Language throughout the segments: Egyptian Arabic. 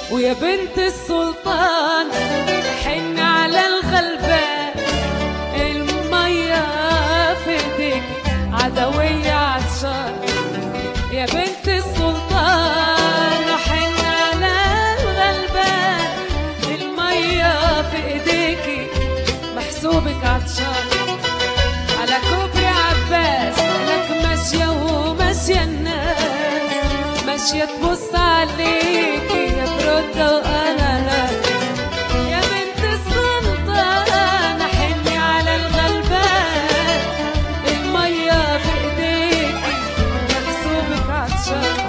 ويا بنت السلطان حن على الغلبان المية في ايديك عدوية عطشان يا بنت السلطان حن على الغلبان المية في ايديكي محسوبك عطشان على كوبري عباس لك ماشية وماشية الناس ماشية تبص عليكي يا برودة وأنا لا يا بنت السلطان حني على الغلبان المية بإيديكي محسوبك عطشان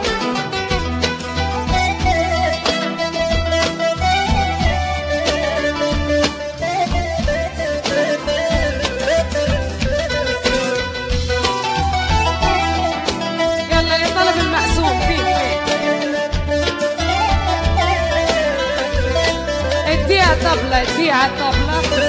يلا اللي طلب المقسوم فيه اديها طبلة اديها طبلة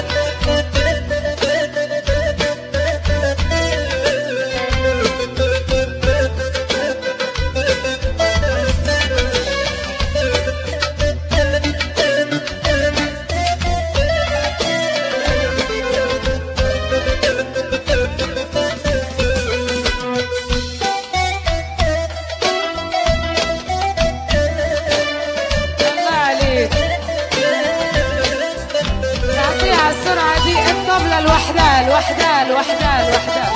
الله عليك تعطيها السرعة دي الطبلة لوحدها لوحدها لوحدها لوحدها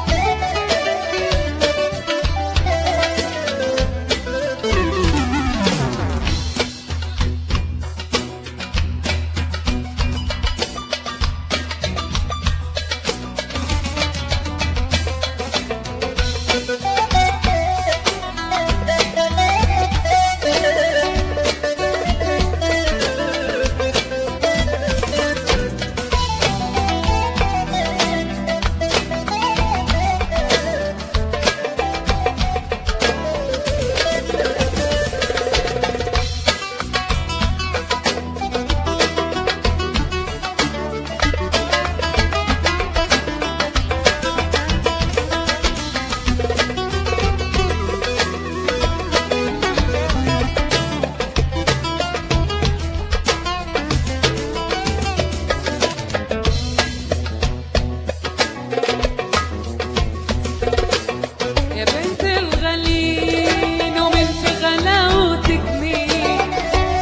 يا بنت الغليل ومن في غلاوتك مين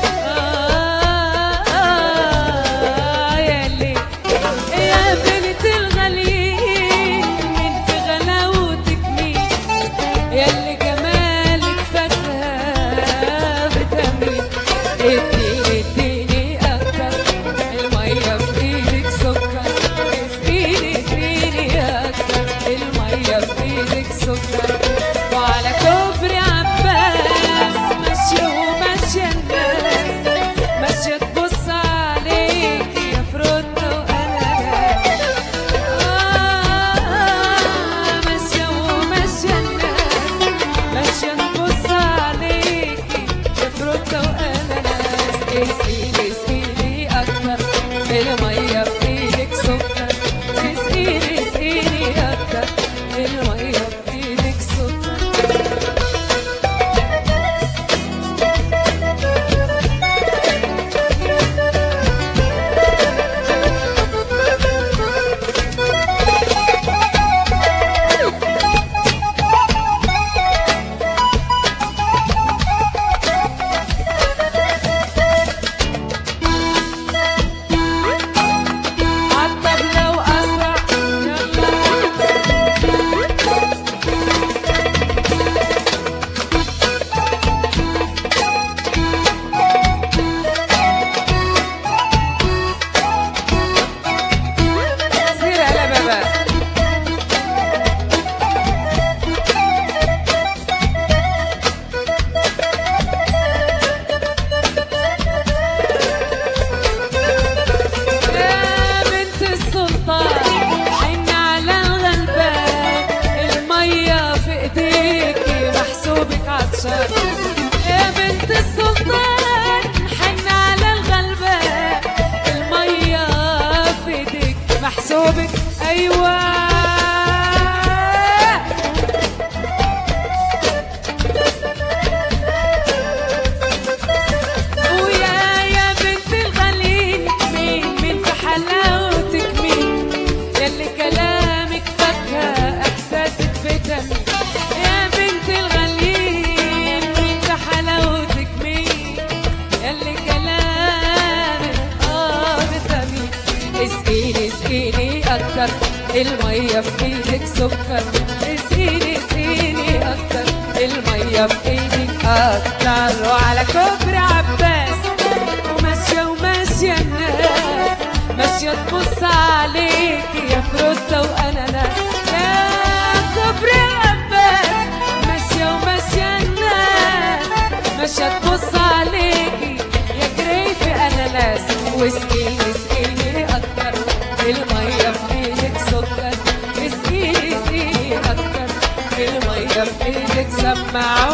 آه آه ياللي يا بنت الغليل من في غلاوتك مين ياللي جمالك فاكهة فيتامين اديني اديني اكتر المية في ايدك سكر اسقيني اسقيني اكتر المية في ايدك سكر وعلى كوبري عباس ماشية وماشية الناس ماشية تبص عليك يا فروتة واناناس آه ماشية وماشية الناس ماشية تبص عليكي يا فروتة واناناس اسقيني اسقيني اكتر المية في ايدك سكر اسقيني اسقيني اكتر المية في ايدك سكر اكتر المية في ايدك سكر اسقيني اسقيني اكتر المية في ايدك اكتر وعلى كوبري عباس وماشية وماشية الناس ماشية تبص عليكي يا فروتة واناناس يا كوبري عباس ماشية وماشية الناس ماشية تبص عليكي يا جريفي اناناس واسقيني اسقيني اكتر المية في ايدك سكر اسقيني اسقيني اكتر المية في ايدك سماعة